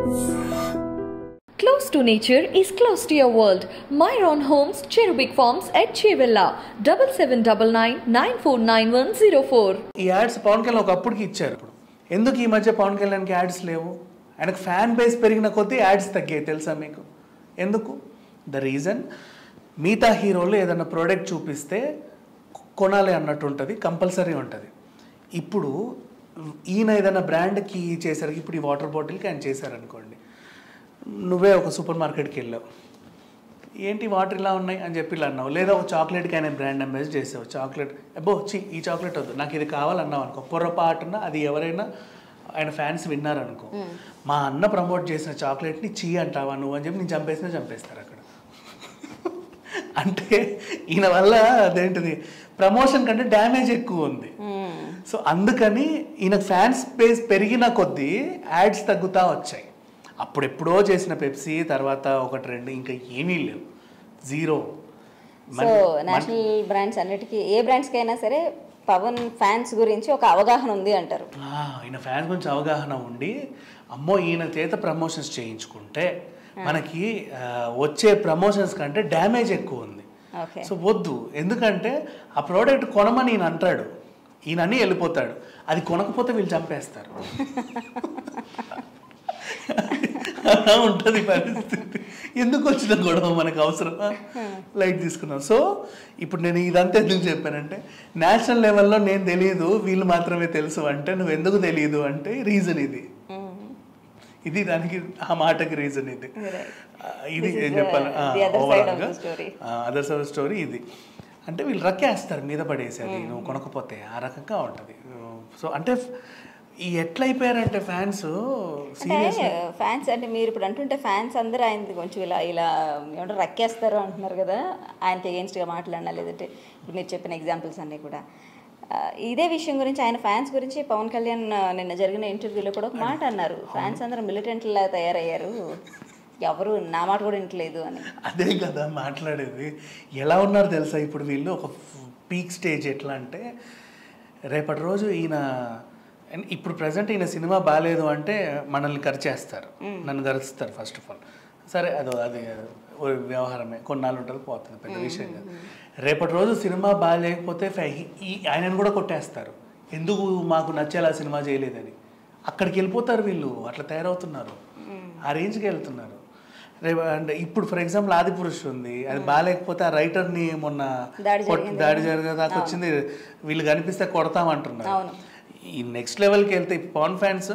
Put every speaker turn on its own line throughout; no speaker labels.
Close to nature is close to your world. Myron Homes, Cherubic Farms at Chevilla, double seven double nine nine four nine one zero four.
ఈ ads Pawan Kalyan ఒకప్పటికి ఇచ్చారు ఇప్పుడు ఎందుకు ఈ మధ్య పవన్ కళ్యాణ్కి ads లేవు ఆయనకు ఫ్యాన్ బేస్ పెరిగిన కొద్దీ యాడ్స్ తగ్గాయి తెలుసా మీకు ఎందుకు ద రీజన్ మిగతా హీరోలు ఏదైనా ప్రోడక్ట్ చూపిస్తే కొనాలి అన్నట్టు ఉంటుంది కంపల్సరీ ఉంటుంది ఇప్పుడు ఈయన ఏదైనా బ్రాండ్కి చేశారు ఇప్పుడు ఈ వాటర్ బాటిల్కి ఆయన చేశారనుకోండి నువ్వే ఒక సూపర్ మార్కెట్కి వెళ్ళావు ఏంటి వాటర్ ఇలా ఉన్నాయి అని చెప్పి ఇలా అన్నావు లేదా ఒక చాక్లెట్కి ఆయన బ్రాండ్ అంబాసిడర్ చేసావు చాక్లెట్ అబ్బో చి ఈ చాక్లెట్ వద్దు నాకు ఇది కావాలన్నావు అనుకో పొరపాటున అది ఎవరైనా ఆయన ఫ్యాన్స్ విన్నారనుకో మా అన్న ప్రమోట్ చేసిన చాక్లెట్ని చీ అంటావా నువ్వు అని చెప్పి నేను చంపేసినా చంపేస్తారు అక్కడ అంటే ఈయన వల్ల అదేంటిది ప్రమోషన్ కంటే డ్యామేజ్ ఎక్కువ ఉంది సో అందుకని ఈయన ఫ్యాన్స్ బేస్ పెరిగిన కొద్దీ యాడ్స్ తగ్గుతా వచ్చాయి అప్పుడు ఎప్పుడో చేసిన పెప్సీ తర్వాత ఒకటి రెండు ఇంకా ఏమీ లేవు జీరో
సో నేషనల్ బ్రాండ్స్ అన్నిటికీ ఏ బ్రాండ్స్కి అయినా సరే పవన్ ఫ్యాన్స్ గురించి ఒక అవగాహన ఉంది అంటారు
ఆ, ఈయన ఫ్యాన్స్ గురించి అవగాహన ఉండి అమ్మో ఈయన చేత ప్రమోషన్స్ చేయించుకుంటే మనకి ఆ, వచ్చే ప్రమోషన్స్ కంటే డ్యామేజ్ ఎక్కువ ఉంది
ఓకే
సో వద్దు ఎందుకంటే ఆ ప్రోడక్ట్ కొనమని ఈయన అంటాడు ఈయన అని వెళ్ళిపోతాడు అది కొనకపోతే వీళ్ళు చంపేస్తారు అలా ఉంటుంది పరిస్థితి ఎందుకు వచ్చిన గొడవ మనకు అవసరమా లైట్ తీసుకున్నాం సో ఇప్పుడు నేను ఇదంతా ఎందుకు చెప్పానంటే నేషనల్ లెవెల్లో నేను తెలియదు వీళ్ళు మాత్రమే తెలుసు అంటే నువ్వు ఎందుకు తెలియదు అంటే రీజన్ ఇది ఇది దానికి ఆ మాటకి రీజన్ ఇది ఆ, ఇది
This is
ఏం
the-
చెప్పాలి
the other side of the story.
Other side story ఇది అంటే వీళ్ళు రక్కేస్తారు మీద పడేసి అది నువ్వు కొనకపోతే ఆ రకంగా ఉంటుంది సో అంటే ఈ ఎట్లయిపోయారంటే ఫ్యాన్స్
అంటే
సీరియస్
ఫ్యాన్స్ అంటే మీరు ఇప్పుడు అంటుంటే ఫ్యాన్స్ అందరూ ఆయన కొంచెం ఇలా ఇలా ఏమంటారు రక్కేస్తారు అంటున్నారు కదా ఆయనకి అగేన్స్ట్గా మాట్లాడినా లేదంటే ఇప్పుడు మీరు చెప్పిన ఎగ్జాంపుల్స్ అన్నీ కూడా ఆ, ఇదే విషయం గురించి ఆయన ఫ్యాన్స్ గురించి పవన్ కళ్యాణ్ ఆ, నిన్న జరిగిన ఇంటర్వ్యూలో కూడా ఒక మాట అన్నారు ఫ్యాన్స్ అందరూ మిలిటెంట్లా తయారయ్యారు ఎవరు నా మాట కూడా వింటలేదు అని
అదే కదా మాట్లాడేది ఎలా ఉన్నారు తెలుసా ఇప్పుడు వీళ్ళు ఒక పీక్ స్టేజ్ ఎట్లా అంటే రేపటి రోజు ఈయన and ఇప్పుడు ప్రజెంట్ ఈయన సినిమా బాగాలేదు అంటే మనల్ని ఖర్చేస్తారు నన్ను గరుస్తారు ఫస్ట్ ఆఫ్ ఆల్ సరే అదో అది ఓ వ్యవహారమే కొన్నాళ్ళు ఉంటుంది పోతుంది పెద్ద విషయం కాదు రేపటి రోజు సినిమా బాగాలేకపోతే ఫై- ఈ ఆయనను కూడా కొట్టేస్తారు ఎందుకు మాకు నచ్చేలా సినిమా చేయలేదని అక్కడికి వెళ్ళిపోతారు వీళ్ళు అట్లా తయారవుతున్నారు ఆ రేంజ్కి వెళ్తున్నారు రేపు అంటే ఇప్పుడు ఫర్ ఎగ్జాంపుల్ ఆది పురుష్ ఉంది అది బాగాలేకపోతే ఆ రైటర్ని మొన్న
దాడి
కొట్-
జరిగింది
దాడి జరిగే దాకా వచ్చింది వీళ్ళు కనిపిస్తే కొడతామంటున్నారు
అవును.
ఈ నెక్స్ట్ లెవెల్కి వెళ్తే ఈ పవన్ ఫ్యాన్స్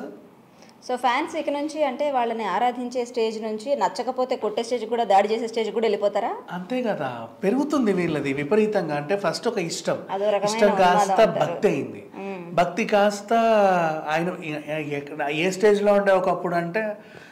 సో ఫ్యాన్స్ ఇక నుంచి అంటే వాళ్ళని ఆరాధించే స్టేజ్ నుంచి నచ్చకపోతే కొట్టే స్టేజ్ కూడా దాడి చేసే స్టేజ్ కూడా వెళ్ళిపోతారా
అంతే కదా పెరుగుతుంది వీళ్ళది విపరీతంగా అంటే ఫస్ట్ ఒక ఇష్టం
అదో రకమైన
ఇష్టం కాస్త
ఉన్మాదం అంటారు.
భక్తి అయింది భక్తి కాస్త ఆయన ఎక్కడ- ఏ స్టేజ్లో ఉండే ఒకప్పుడు అంటే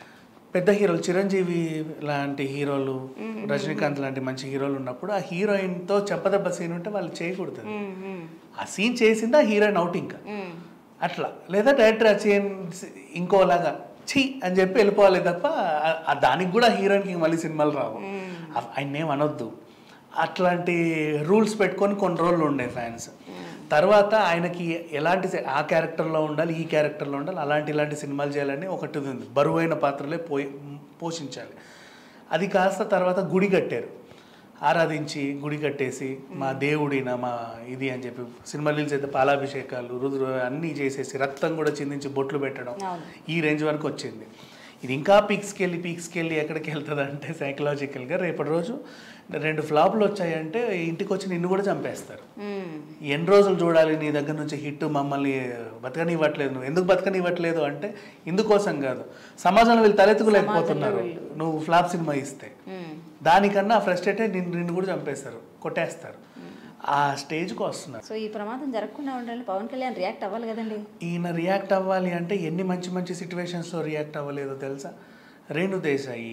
పెద్ద హీరోలు చిరంజీవి లాంటి హీరోలు రజనీకాంత్ లాంటి మంచి హీరోలు ఉన్నప్పుడు ఆ హీరోయిన్తో చెప్పదెబ్బ సీన్ ఉంటే వాళ్ళు చేయకూడదు అది. ఆ సీన్ చేసింది ఆ హీరోయిన్ అవుట్ ఇంకా అట్లా లేదా డైరెక్టర్ ఆ సీన్ ఇంకోలాగా ఛీ అని చెప్పి వెళ్ళిపోవాలి తప్ప ఆ- ఆ దానికి కూడా హీరోయిన్కి మళ్ళీ సినిమాలు రావు ఆ- ఆయన ఏం అనొద్దు అట్లాంటి రూల్స్ పెట్టుకొని కొన్ని రోజులు ఉండే ఫ్యాన్స్ తర్వాత ఆయనకి ఎలాంటి సే- ఆ క్యారెక్టర్లో ఉండాలి ఈ క్యారెక్టర్లో ఉండాలి అలాంటి ఇలాంటి సినిమాలు చేయాలని ఒకటి ఉంది బరువైన పాత్రలే పోయి పోషించాలి అది కాస్త తర్వాత గుడి కట్టారు ఆరాధించి గుడి కట్టేసి మా దేవుడిన మా ఇది అని చెప్పి సినిమా రిలీజ్ అయితే పాలాభిషేకాలు రుద్రు అన్నీ చేసేసి రక్తం కూడా చిందించి బొట్లు పెట్టడం
అవును.
ఈ రేంజ్ వరకు వచ్చింది ఇది ఇంకా పీక్స్కి వెళ్ళి పీక్స్కి వెళ్ళి ఎక్కడికి వెళ్తుంది అంటే సైకలాజికల్గా రేపటి రోజు రెండు ఫ్లాప్లు వచ్చాయంటే ఇంటికి వచ్చి నిన్ను కూడా చంపేస్తారు ఎన్ని రోజులు చూడాలి నీ దగ్గర నుంచి హిట్ మమ్మల్ని బతకనివ్వట్లేదు నువ్వు ఎందుకు బతకనివ్వట్లేదు అంటే ఇందుకోసం కాదు సమాజంలో వీళ్ళు తలెత్తుకోలేకపోతున్నారు నువ్వు ఫ్లాప్ సినిమా ఇస్తే దానికన్నా ఫ్రస్ట్రేట్ అయి నిన్ను నిన్ను కూడా చంపేస్తారు కొట్టేస్తారు ఆ స్టేజ్కి వస్తున్నారు
సో ఈ ప్రమాదం జరగకుండా ఉండాలని పవన్ కళ్యాణ్ రియాక్ట్ అవ్వాలి కదండి
ఈయన రియాక్ట్ అవ్వాలి అంటే ఎన్ని మంచి మంచి సిచ్యువేషన్స్లో రియాక్ట్ అవ్వలేదో తెలుసా రేణు దేశాయి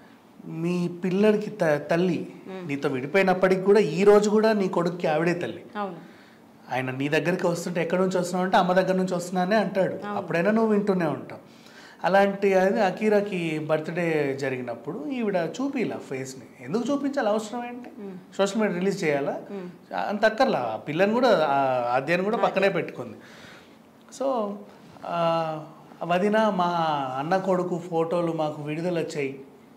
మీ పిల్లడికి త తల్లి నీతో విడిపోయినప్పటికి కూడా ఈ రోజు కూడా నీ కొడుక్కి ఆవిడే తల్లి
అవును
ఆయన నీ దగ్గరికి వస్తుంటే ఎక్కడి నుంచి వస్తున్నావు అంటే అమ్మ దగ్గర నుంచి వస్తున్నానే అంటాడు అప్పుడైనా నువ్వు వింటూనే ఉంటావు అలాంటి అది అకీరాకి బర్త్డే జరిగినప్పుడు ఈవిడ చూపిలా ఫేస్ని ఎందుకు చూపించాలి అవసరం ఏంటి సోషల్ మీడియా రిలీజ్ చేయాలా అంత అక్కర్లా ఆ పిల్లని కూడా ఆ ఆద్యాన్ని కూడా పక్కనే పెట్టుకుంది సో ఆ, వదిన మా అన్న కొడుకు ఫోటోలు మాకు విడుదల వచ్చాయి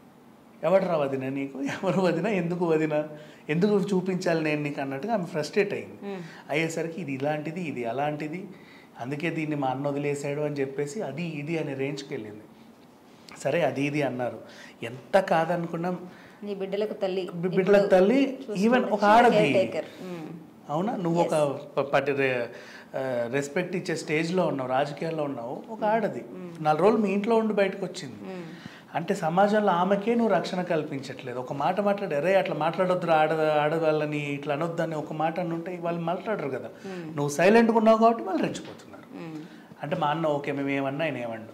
ఎవడరా వదిన నీకు ఎవరు వదిన ఎందుకు వదిన ఎందుకు చూపించాలి నేను నీకు అన్నట్టుగా ఆమె ఫ్రస్ట్రేట్ అయింది అయ్యేసరికి ఇది ఇలాంటిది ఇది అలాంటిది అందుకే దీన్ని మా అన్న వదిలేసాడు అని చెప్పేసి అది ఇది అనే రేంజ్కి వెళ్ళింది సరే అది ఇది అన్నారు ఎంత కాదనుకున్నా
నీ బిడ్డలకు తల్లి
బి- బిడ్డలకు తల్లి ఈవెన్ ఒక ఆడది
టేకర్
అవునా నువ్వు ఒక ప- పటి రెస్పెక్ట్ ఇచ్చే స్టేజ్లో ఉన్నావు రాజకీయాల్లో ఉన్నావు ఒక ఆడది నాలుగు రోజులు మీ ఇంట్లో ఉండి బయటకు వచ్చింది అంటే సమాజంలో ఆమెకే నువ్వు రక్షణ కల్పించట్లేదు ఒక మాట మాట్లాడి అరే అట్లా మాట్లాడొద్దు ఆడ ఆడవాళ్ళని ఇట్లా అనొద్దని ఒక మాట అని ఉంటే వాళ్ళు మాట్లాడరు కదా నువ్వు సైలెంట్గా ఉన్నావు కాబట్టి వాళ్ళు రెచ్చిపోతున్నారు అంటే మా అన్న ఓకే మేము ఏమన్నా ఆయన ఏమండు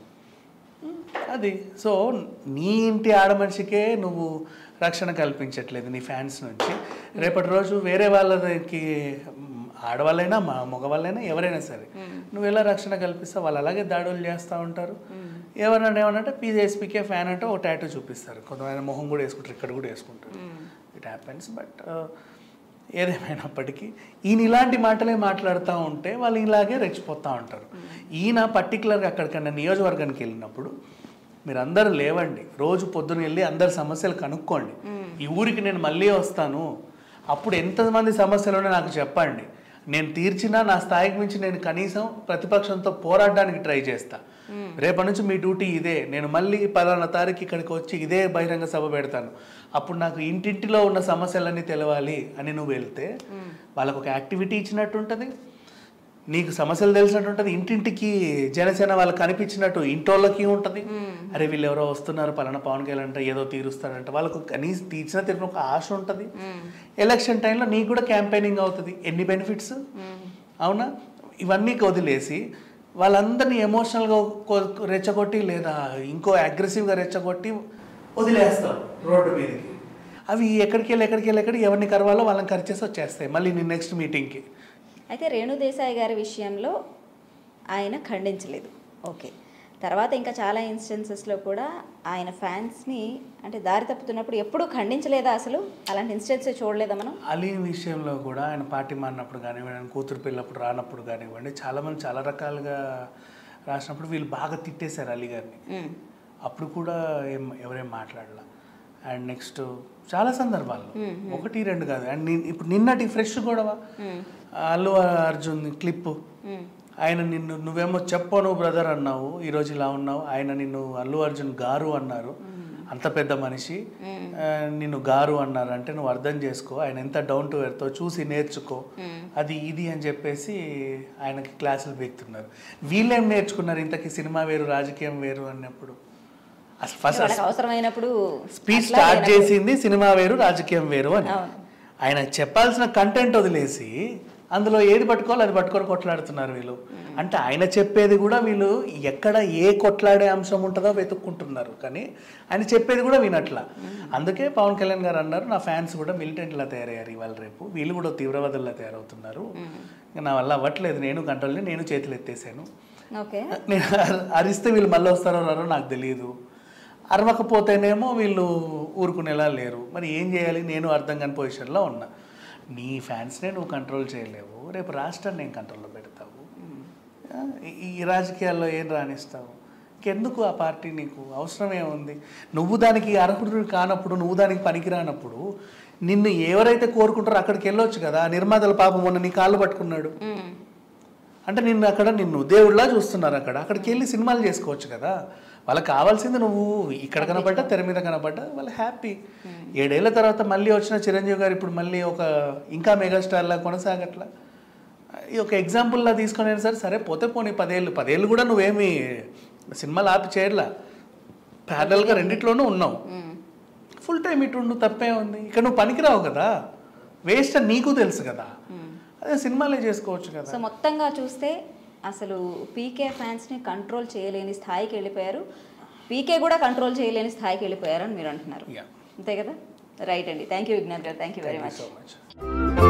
అది సో నీ ఇంటి ఆడ మనిషికే నువ్వు రక్షణ కల్పించట్లేదు నీ ఫ్యాన్స్ నుంచి రేపటి రోజు వేరే వాళ్ళకి మ్, ఆడవాళ్ళైనా మా మగవాళ్ళైనా ఎవరైనా సరే నువ్వు ఎలా రక్షణ కల్పిస్తావు వాళ్ళు అలాగే దాడులు చేస్తూ ఉంటారు ఎవరన్నా ఏమనంటే పీజేఎస్పీకే ఫ్యాన్ అంటే ఒక టాటూ చూపిస్తారు కొంతమంది మొహం కూడా వేసుకుంటారు ఇక్కడ కూడా వేసుకుంటారు ఇట్ హ్యాపెన్స్ బట్ ఏదేమైనప్పటికీ ఈయన ఇలాంటి మాటలే మాట్లాడుతూ ఉంటే వాళ్ళు ఇలాగే రెచ్చిపోతూ ఉంటారు ఈయన పర్టికులర్గా అక్కడికన్నా నియోజకవర్గానికి వెళ్ళినప్పుడు మీరు అందరూ లేవండి రోజు పొద్దున వెళ్ళి అందరి సమస్యలు కనుక్కోండి ఈ ఊరికి నేను మళ్ళీ వస్తాను అప్పుడు ఎంతమంది సమస్యలు ఉన్నాయో నాకు చెప్పండి నేను తీర్చినా నా స్థాయికి మించి నేను కనీసం ప్రతిపక్షంతో పోరాడడానికి ట్రై చేస్తా రేపటి నుంచి మీ డ్యూటీ ఇదే నేను మళ్ళీ పలానా తారీఖు ఇక్కడికి వచ్చి ఇదే బహిరంగ సభ పెడతాను అప్పుడు నాకు ఇంటింటిలో ఉన్న సమస్యలన్నీ తెలవాలి అని నువ్వు వెళ్తే వాళ్ళకు ఒక యాక్టివిటీ ఇచ్చినట్టు ఉంటుంది నీకు సమస్యలు తెలిసినట్టు ఉంటుంది ఇంటింటికి జనసేన వాళ్ళకి కనిపించినట్టు ఇంటోళ్ళకి ఉంటుంది అరే వీళ్ళు ఎవరో వస్తున్నారు పలానా పవన్ కళ్యాణ్ అంటే ఏదో తీరుస్తారంట వాళ్ళకు కనీసం తీర్చిన తీరిన ఒక ఆశ ఉంటుంది ఎలక్షన్ టైంలో నీకు కూడా క్యాంపెయినింగ్ అవుతుంది ఎన్ని బెనిఫిట్స్ అవునా ఇవన్నీ వదిలేసి వాళ్ళందరినీ ఎమోషనల్గా రెచ్చగొట్టి లేదా ఇంకో అగ్రెసివ్గా రెచ్చగొట్టి వదిలేస్తాం రోడ్డు మీదకి అవి ఎక్కడికి వెళ్ళి ఎక్కడికి వెళ్ళి ఎక్కడికి ఎవరిని కరవాలో వాళ్ళని ఖర్చేసి వచ్చేస్తాయి మళ్ళీ నీ నెక్స్ట్ మీటింగ్కి
అయితే రేణు దేశాయ్ గారి విషయంలో ఆయన ఖండించలేదు ఓకే తర్వాత ఇంకా చాలా ఇన్స్టెన్సెస్లో కూడా ఆయన ఫ్యాన్స్ని అంటే దారి తప్పుతున్నప్పుడు ఎప్పుడూ ఖండించలేదా అసలు అలాంటి ఇన్స్టెన్స్ చూడలేదా మనం
అలీ విషయంలో కూడా ఆయన పార్టీ మారినప్పుడు కానివ్వండి ఆయన కూతురు పిల్లప్పుడు రానప్పుడు కానివ్వండి చాలామంది చాలా రకాలుగా రాసినప్పుడు వీళ్ళు బాగా తిట్టేశారు అలీ గారిని
మ్మ్.
అప్పుడు కూడా ఏం ఎవరేం మాట్లాడలా అండ్ నెక్స్ట్ చాలా సందర్భాల్లో ఒకటి రెండు కాదు అండ్ ని- ఇప్పుడు నిన్నటి ఫ్రెష్ గొడవ అల్లు అర్జున్ క్లిప్
మ్మ్.
ఆయన నిన్ను నువ్వేమో చెప్పను బ్రదర్ అన్నావు ఈరోజు ఇలా ఉన్నావు ఆయన నిన్ను అల్లు అర్జున్ గారు అన్నారు అంత పెద్ద మనిషి ఆ, నిన్ను గారు అన్నారు అంటే నువ్వు అర్థం చేసుకో ఆయన ఎంత డౌన్ టు ఎర్తో చూసి నేర్చుకో అది ఇది అని చెప్పేసి ఆయనకి క్లాసులు పెడుతున్నారు వీళ్ళేం నేర్చుకున్నారు ఇంతకీ సినిమా వేరు రాజకీయం వేరు అన్నప్పుడు అసలు ఫస్ట్
వాళ్ళకి అవసరమైనప్పుడు
స్పీచ్ స్టార్ట్ చేసింది సినిమా వేరు రాజకీయం వేరు అని
అవును.
ఆయన చెప్పాల్సిన కంటెంట్ వదిలేసి అందులో ఏది పట్టుకోవాలి అది పట్టుకొని కొట్లాడుతున్నారు వీళ్ళు అంటే ఆయన చెప్పేది కూడా వీళ్ళు ఎక్కడ ఏ కొట్లాడే అంశం ఉంటుందో వెతుక్కుంటున్నారు కానీ ఆయన చెప్పేది కూడా వినట్ల అందుకే పవన్ కళ్యాణ్ గారు అన్నారు నా ఫ్యాన్స్ కూడా మిలిటెంట్లా తయారయ్యారు ఇవాళ రేపు వీళ్ళు కూడా తీవ్రవాదుల్లా తయారవుతున్నారు ఇంకా నా వల్ల అవ్వట్లేదు నేను కంట్రోల్ని నేను చేతులు ఎత్తేసాను
ఓకే
నేను అర- అరిస్తే వీళ్ళు మళ్ళీ వస్తారో రారో నాకు తెలియదు అరవకపోతేనేమో వీళ్ళు ఊరుకునేలా లేరు మరి ఏం చేయాలి నేను అర్థం కాని పొజిషన్లో ఉన్నా నీ ఫ్యాన్స్నే నువ్వు కంట్రోల్ చేయలేవు రేపు రాష్ట్రాన్ని నేను కంట్రోల్లో పెడతావు ఆ, ఈ- ఈ రాజకీయాల్లో ఏం రాణిస్తావు ఇంకెందుకు ఆ పార్టీ నీకు అవసరం ఏముంది నువ్వు దానికి అర్హుడు కానప్పుడు నువ్వు దానికి పనికిరానప్పుడు నిన్ను ఎవరైతే కోరుకుంటారో అక్కడికి వెళ్ళొచ్చు కదా నిర్మాతల పాపం మొన్న నీ కాళ్ళు పట్టుకున్నాడు
మ్మ్.
అంటే నిన్ను అక్కడ నిన్ను దేవుళ్ళ చూస్తున్నారు అక్కడ అక్కడికి వెళ్ళి సినిమాలు చేసుకోవచ్చు కదా వాళ్ళకి కావాల్సింది నువ్వు ఇక్కడ కనపడ్డా తెర మీద కనపడ్డా వాళ్ళు హ్యాపీ ఏడేళ్ల తర్వాత మళ్ళీ వచ్చిన చిరంజీవి గారు ఇప్పుడు మళ్ళీ ఒక ఇంకా మెగాస్టార్లా కొనసాగట్లా ఈ ఒక ఎగ్జాంపుల్లా తీసుకొని అయినా సరే సరే పోతే పోనీ పదేళ్ళు పదేళ్ళు కూడా నువ్వేమి సినిమాలు ఆపి చేయట్లా ప్యారల్గా రెండిట్లోనూ ఉన్నావు
మ్మ్.
ఫుల్ టైం ఇటు నువ్వు తప్పే ఉంది ఇక్కడ నువ్వు పనికిరావు కదా వేస్ట్ అని నీకు తెలుసు కదా అదే సినిమాలే చేసుకోవచ్చు కదా
సో మొత్తంగా చూస్తే అసలు పీకే ఫ్యాన్స్ని కంట్రోల్ చేయలేని స్థాయికి వెళ్ళిపోయారు పీకే కూడా కంట్రోల్ చేయలేని స్థాయికి వెళ్ళిపోయారు అని మీరు అంటున్నారు
Yeah.
అంతే కదా రైట్ అండి thank you Vignan garu thank you very
thank you
much
so much